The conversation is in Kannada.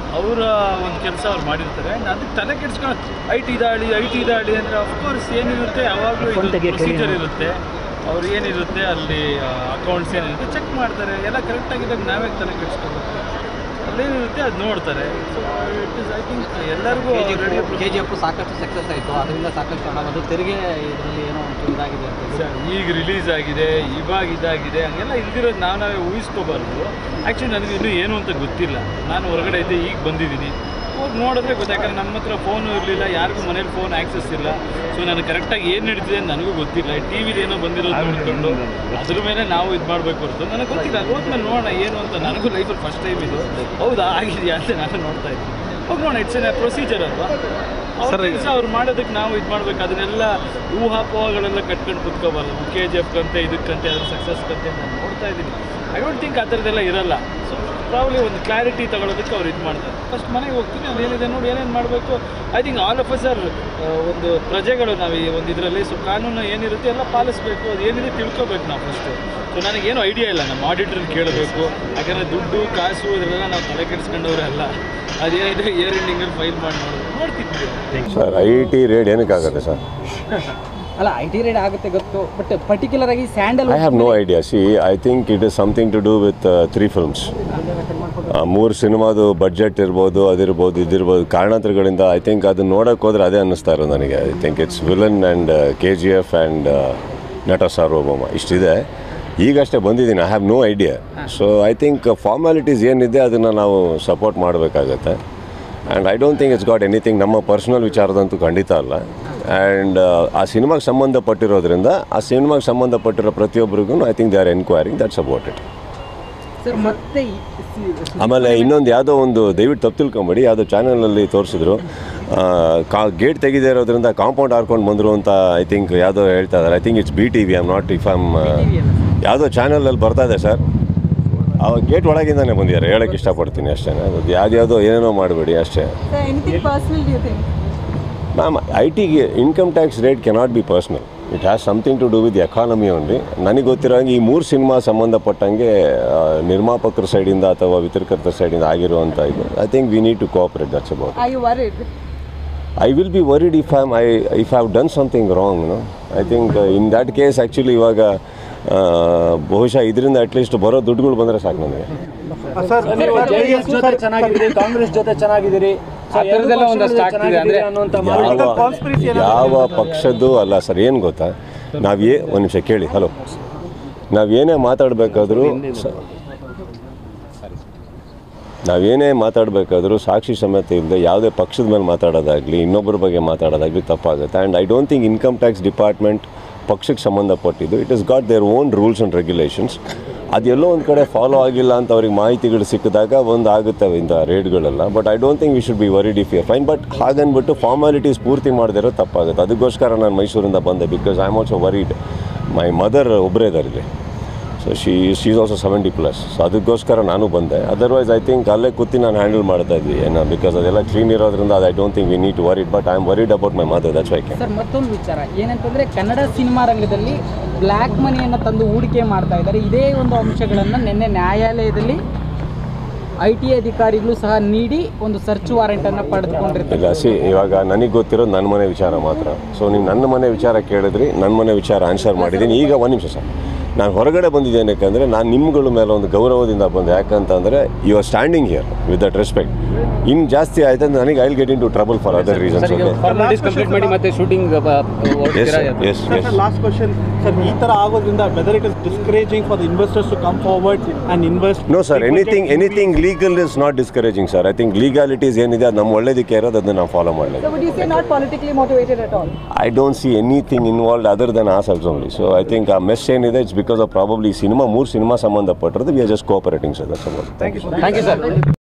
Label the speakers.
Speaker 1: ಅವರ ಒಂದು ಕೆಲಸ ಅವ್ರು ಮಾಡಿರ್ತಾರೆ And ಅದಕ್ಕೆ ತಲೆ ಕೆಡ್ಸ್ಕೊಂಡು ಐ ಟಿ ದಾಳಿ ಐ ಟಿ ದಾಳಿ ಅಂದರೆ ಅಫ್ಕೋರ್ಸ್ ಏನಿರುತ್ತೆ ಯಾವಾಗಲೂ ಪ್ರೊಸೀಜರ್ ಇರುತ್ತೆ ಅವ್ರು ಏನಿರುತ್ತೆ ಅಲ್ಲಿ ಅಕೌಂಟ್ಸ್ ಏನಿರುತ್ತೆ ಚೆಕ್ ಮಾಡ್ತಾರೆ ಎಲ್ಲ ಕರೆಕ್ಟಾಗಿದ್ದಾಗ ನಾವೇ ತಲೆ ಕೆಡ್ಸ್ಕೋಬೇಕು ಅಲ್ಲೇನಿರುತ್ತೆ ಅದು ನೋಡ್ತಾರೆ so it is I think ಎಲ್ಲರಿಗೂ already
Speaker 2: ಕೆ ಜಿ ಎಫ್ ಸಾಕಷ್ಟು ಸಕ್ಸಸ್ ಆಯಿತು ಅದರಿಂದ ಸಾಕಷ್ಟು ಹಣ ಬಂದು ತೆರಿಗೆ ಇದರಲ್ಲಿ ಏನೋ ಒಂದು ಇದಾಗಿದೆ ಅಂತ
Speaker 1: ಸರ್, ಈಗ ರಿಲೀಸ್ ಆಗಿದೆ ಇವಾಗ ಇದಾಗಿದೆ ಹಂಗೆಲ್ಲ ಇಲ್ದಿರೋದು ನಾವು ನಾವೇ ಊಹಿಸ್ಕೋಬಾರ್ದು ಆ್ಯಕ್ಚುಲಿ ನನಗೆ ಇನ್ನೂ ಏನು ಅಂತ ಗೊತ್ತಿಲ್ಲ ನಾನು ಹೊರಗಡೆ ಇದ್ದೆ ಈಗ ಬಂದಿದ್ದೀನಿ ಹೋಗಿ ನೋಡಿದ್ರೆ ಗೊತ್ತು ಯಾಕಂದ್ರೆ ನಮ್ಮ ಹತ್ರ ಫೋನು ಇರಲಿಲ್ಲ ಯಾರಿಗೂ ಮನೇಲಿ ಫೋನ್ ಆ್ಯಕ್ಸಸ್ ಇಲ್ಲ ಸೊ ನನಗೆ ಕರೆಕ್ಟಾಗಿ ಏನು ನಡೀತಿದೆ ಅಂತ ನನಗೂ ಗೊತ್ತಿಲ್ಲ ಟಿ ವಿಲಿ ಏನೋ ಬಂದಿರೋದು ನೋಡ್ಕೊಂಡು ಅದ್ರ ಮೇಲೆ ನಾವು ಇದು ಮಾಡಬೇಕು ಹೊರತು ನನಗೆ ಗೊತ್ತಿಲ್ಲ ಅಲ್ಲಿ ಹೋದ್ಮೇಲೆ ನೋಡೋಣ ಏನು ಅಂತ ನನಗೂ ಲೈಫಲ್ಲಿ ಫಸ್ಟ್ ಟೈಮ್ ಇದು ಹೌದಾ ಆಗಿದೆಯಾ ಅಂತ ನಾನು ನೋಡ್ತಾ ಇದ್ದೀನಿ ಹೋಗಿ ನೋಡೋಣ ಇಟ್ಸ್ ಎ ಪ್ರೊಸೀಜರ್ ಅಲ್ವಾ ಅವ್ರ ಕೆಲಸ ಅವ್ರು ಮಾಡೋದಕ್ಕೆ ನಾವು ಇದು ಮಾಡ್ಬೇಕು ಅದನ್ನೆಲ್ಲ ಊಹಾಪೋಹಗಳೆಲ್ಲ ಕಟ್ಕೊಂಡು ಕುತ್ಕೋಬಾರ್ದು ಕೆ ಜಿ ಎಫ್ ಕಂತೆ ಇದಕ್ಕಂತೆ ಅದ್ರ ಸಕ್ಸಸ್ ಕಂತೆ ನಾನು ನೋಡ್ತಾ ಇದ್ದೀನಿ ಐ ಡೋಂಟ್ ಥಿಂಕ್ ಆ ಥರದ್ದೆಲ್ಲ ಇರಲ್ಲ ಸೊ ಪ್ರಾಬ್ಲಿ ಒಂದು ಕ್ಲಾರಿಟಿ ತಗೊಳ್ಳೋದಕ್ಕೆ ಅವ್ರು ಇದು ಮಾಡ್ತಾರೆ ಫಸ್ಟ್ ಮನೆಗೆ ಹೋಗ್ತೀನಿ ಅಲ್ಲಿ ಏನಿದೆ ನೋಡಿ ಏನೇನು ಮಾಡಬೇಕು I think all of us are ಒಂದು ಪ್ರಜೆಗಳು ನಾವು ಈ ಒಂದು ಇದರಲ್ಲಿ ಸೊ ಕಾನೂನು ಏನಿರುತ್ತೆ ಎಲ್ಲ ಪಾಲಿಸಬೇಕು ಅದು ಏನಿದೆ ತಿಳ್ಕೊಬೇಕು ನಾವು ಫಸ್ಟು ಸೊ ನನಗೇನು ಐಡಿಯಾ ಇಲ್ಲ ನಮ್ಮ ಆಡಿಟ್ರನ್ನ ಕೇಳಬೇಕು ಯಾಕಂದರೆ ದುಡ್ಡು ಕಾಸು ಇದರೆಲ್ಲ ನಾವು ತಲೆ ಕೆಡಿಸ್ಕೊಂಡವ್ರೆ ಅಲ್ಲ ಅದೇನಿದೆ ಇಯರ್ ಎಂಡಿಂಗಲ್ಲಿ ಫೈಲ್ ಮಾಡಿ ನೋಡೋದು ನೋಡ್ತಿದ್ವಿ
Speaker 3: ಸರ್ ಐ ಟಿ ರೇಡ್ ಏನಕ್ಕಾಗುತ್ತೆ ಸರ್
Speaker 2: ಅಲ್ಲ ಐ ಟಿ ರೇಡ್ ಆಗುತ್ತೆ ಗೊತ್ತು ಬಟ್ ಪರ್ಟಿಕ್ಯುಲರ್ ಆಗಿ sandal
Speaker 3: I have no idea see I think it is something to do with three films ಮೂರು ಸಿನಿಮಾದು ಬಡ್ಜೆಟ್ ಇರ್ಬೋದು ಅದಿರ್ಬೋದು ಇದಿರ್ಬೋದು ಕಾರಣಾಂತರಗಳಿಂದ ಐ ಥಿಂಕ್ ಅದನ್ನ ನೋಡೋಕೆ ಹೋದ್ರೆ ಅದೇ ಅನ್ನಿಸ್ತಾ ಇರೋದು ನನಗೆ I think it's Villain and K G F and Nata Sarvabhouma ಇಷ್ಟಿದೆ ಈಗಷ್ಟೇ ಬಂದಿದ್ದೀನಿ I have no idea so I think formalities ಏನಿದೆ ಅದನ್ನು ನಾವು ಸಪೋರ್ಟ್ ಮಾಡಬೇಕಾಗತ್ತೆ and I don't think it's got anything ನಮ್ಮ ಪರ್ಸ್ನಲ್ ವಿಚಾರದಂತೂ ಖಂಡಿತ ಅಲ್ಲ ಆ್ಯಂಡ್ ಆ ಸಿನಿಮಾಗೆ ಸಂಬಂಧಪಟ್ಟಿರೋದ್ರಿಂದ ಆ ಸಿನಿಮಾಗೆ ಸಂಬಂಧಪಟ್ಟಿರೋ ಪ್ರತಿಯೊಬ್ಬರಿಗೂ I think they are enquiring that's about it
Speaker 2: sir ಮತ್ತೆ ಈ- ಸಿ-
Speaker 3: ಆಮೇಲೆ ಇನ್ನೊಂದು ಯಾವುದೋ ಒಂದು ದಯವಿಟ್ಟು ತಪ್ಪು ತಿಳ್ಕೊಂಬೇಡಿ ಯಾವುದೋ ಚಾನಲಲ್ಲಿ ತೋರಿಸಿದ್ರು ಕಾ ಗೇಟ್ ತೆಗೆದೇ ಇರೋದ್ರಿಂದ ಕಾಂಪೌಂಡ್ ಹಾರ್ಕೊಂಡು ಬಂದರು ಅಂತ ಐ ಥಿಂಕ್ ಯಾವುದೋ ಹೇಳ್ತಾ ಇದ್ದಾರೆ I think it's B T V am not if am ಯಾವುದೋ ಚಾನಲಲ್ಲಿ ಬರ್ತಾ ಇದೆ ಸರ್ ಆ ಗೇಟ್ ಒಳಗಿಂದಾನೆ ಬಂದಿದ್ದಾರೆ ಹೇಳೋಕ್ಕೆ ಇಷ್ಟಪಡ್ತೀನಿ ಅಷ್ಟೇ ಅದು ಯಾವ್ದ್ಯಾವುದೋ ಏನೇನೋ ಮಾಡಬೇಡಿ ಅಷ್ಟೇ
Speaker 4: So anything personal do you think?
Speaker 3: Ma'am I ಟಿಗೆ income tax raid cannot be personal it has something to do with economy only ನನಗೆ ಗೊತ್ತಿರೋಂಗೆ ಈ ಮೂರು ಸಿನಿಮಾ ಸಂಬಂಧಪಟ್ಟಂಗೆ ಆ, ನಿರ್ಮಾಪಕರ ಸೈಡಿಂದ ಅಥವಾ ವಿತರಕರ್ತರ ಸೈಡಿಂದ ಆಗಿರುವಂಥ ಇದು I think we need to cooperate that's about
Speaker 4: Are you worried?
Speaker 3: I will be worried if I'm I if have done something wrong no I think in that case actually ಇವಾಗ ಆ, ಬಹುಶಃ ಇದರಿಂದ ಅಟ್ಲೀಸ್ಟ್ ಬರೋ ದುಡ್ಡುಗಳು ಬಂದರೆ ಸಾಕು ನನಗೆ
Speaker 5: ಜೆಡಿಎಸ್ ಜೊತೆ ಚೆನ್ನಾಗಿದ್ದೀರಿ ಕಾಂಗ್ರೆಸ್ ಜೊತೆ ಚೆನ್ನಾಗಿದ್ದೀರಿ
Speaker 2: ಆ ಥರದ್ದೆಲ್ಲ ಒಂದಷ್ಟು ಆಗ್ತಿದೆ ಅಂದ್ರೆ
Speaker 3: ಯಾವ ಯಾವ ಪಕ್ಷದ್ದು ಅಲ್ಲ ಸರ್ ಏನು ಗೊತ್ತಾ ನಾವೇ ಒಂದು ನಿಮಿಷ ಕೇಳಿ ಹಲೋ ನಾವೇನೇ ಮಾತಾಡಬೇಕಾದ್ರೂ ನಾವೇನೇ ಮಾತಾಡಬೇಕಾದ್ರೂ ಸಾಕ್ಷಿ ಸಮೇತ ಇಲ್ಲದೆ ಯಾವುದೇ ಪಕ್ಷದ ಮೇಲೆ ಮಾತಾಡೋದಾಗಲಿ ಇನ್ನೊಬ್ಬರ ಬಗ್ಗೆ ಮಾತಾಡೋದಾಗಲಿ ತಪ್ಪಾಗುತ್ತೆ and I don't think income tax department ಪಕ್ಷಕ್ಕೆ ಸಂಬಂಧಪಟ್ಟಿದ್ದು it is got their own rules and regulations ಅದೆಲ್ಲೋ ಒಂದು ಕಡೆ ಫಾಲೋ ಆಗಿಲ್ಲ ಅಂತ ಅವ್ರಿಗೆ ಮಾಹಿತಿಗಳು ಸಿಕ್ಕಿದಾಗ ಒಂದು ಆಗುತ್ತೆ ಇಂಥ ರೇಟ್ಗಳೆಲ್ಲ but I don't think we should be worried if you're fine but ಹಾಗನ್ಬಿಟ್ಟು ಫಾರ್ಮಾಲಿಟೀಸ್ ಪೂರ್ತಿ ಮಾಡದಿರೋ ತಪ್ಪಾಗುತ್ತೆ ಅದಕ್ಕೋಸ್ಕರ ನಾನು ಮೈಸೂರಿಂದ ಬಂದೆ because I am also worried my mother ಒಬ್ಬರೇ ಇದ್ದಾರೆ ಇಲ್ಲಿ so she she is also seventy plus so ಅದಕ್ಕೋಸ್ಕರ ನಾನು ಬಂದೆ ಅದರ್ವೈಸ್ ಐ ಥಿಂಕ್ ಅಲ್ಲೇ ಕೂತಿ ನಾನು ಹ್ಯಾಂಡಲ್ ಮಾಡ್ತಾ ಇದ್ವಿ ಏನೋ ಬಿಕಾಸ್ ಅದೆಲ್ಲ ಕ್ಲೀನ್ ಇರೋದ್ರಿಂದ I don't think we need worried but I am worried about my mother that's why
Speaker 2: sir ಮತ್ತೊಂದು ವಿಚಾರ ಏನಂತಂದ್ರೆ ಕನ್ನಡ ಸಿನಿಮಾ ರಂಗದಲ್ಲಿ ಬ್ಲ್ಯಾಕ್ ಮನಿಯನ್ನು ತಂದು ಹೂಡಿಕೆ ಮಾಡ್ತಾ ಇದ್ದಾರೆ ಇದೇ ಒಂದು ಅಂಶಗಳನ್ನು ನಿನ್ನೆ ನ್ಯಾಯಾಲಯದಲ್ಲಿ ಐ ಟಿ ಅಧಿಕಾರಿಗಳು ಸಹ ನೀಡಿ ಒಂದು ಸರ್ಚ್ ವಾರೆಂಟನ್ನು ಪಡೆದುಕೊಂಡಿರ್ತಾರೆ
Speaker 3: ಇಲ್ಲ ಸಿ ಇವಾಗ ನನಗೆ ಗೊತ್ತಿರೋದು ನನ್ನ ಮನೆ ವಿಚಾರ ಮಾತ್ರ ಸೊ ನೀವು ನನ್ನ ಮನೆ ವಿಚಾರ ಕೇಳಿದ್ರಿ ನನ್ನ ಮನೆ ವಿಚಾರ ಆನ್ಸರ್ ಮಾಡಿದ್ದೀನಿ ಈಗ ಒಂದು ನಿಮಿಷ ಸರ್ ನಾನು ಹೊರಗಡೆ ಬಂದಿದ್ದೇನೆ ಯಾಕಂದರೆ ನಾನು ನಿಮ್ಗಳ ಮೇಲೆ ಒಂದು ಗೌರವದಿಂದ ಬಂದೆ ಯಾಕಂತಂದರೆ you are standing here with that respect ಇನ್ನು ಜಾಸ್ತಿ ಆಯ್ತು ಅಂದ್ರೆ ನನಗೆ I'll get into trouble for other reasons
Speaker 2: formalities complete ಮಾಡಿ ಮತ್ತೆ shooting
Speaker 3: yes yes yes
Speaker 5: last question sir ಈ ತರ ಆಗೋದ್ರಿಂದ whether it is discouraging for the investors to come forward and invest
Speaker 3: no sir anything anything legal is not discouraging sir I think legalities ಏನಿದೆ ಅದು ನಮ್ಮ ಒಳ್ಳೇದಕ್ಕೆ ಇರೋದು ಅದನ್ನ ನಾವು ಫಾಲೋ ಮಾಡಲಿ
Speaker 4: So would you say not politically motivated at all?
Speaker 3: I don't see anything involved other than ಆ sales only so I think ಆ ಮೆಸ್ ಏನಿದೆ it's because of probably cinema ಮೂರು ಸಿನಿಮಾ ಸಂಬಂಧಪಟ್ಟಿರೋದು we are just cooperating sir that's about thank you
Speaker 2: thank you sir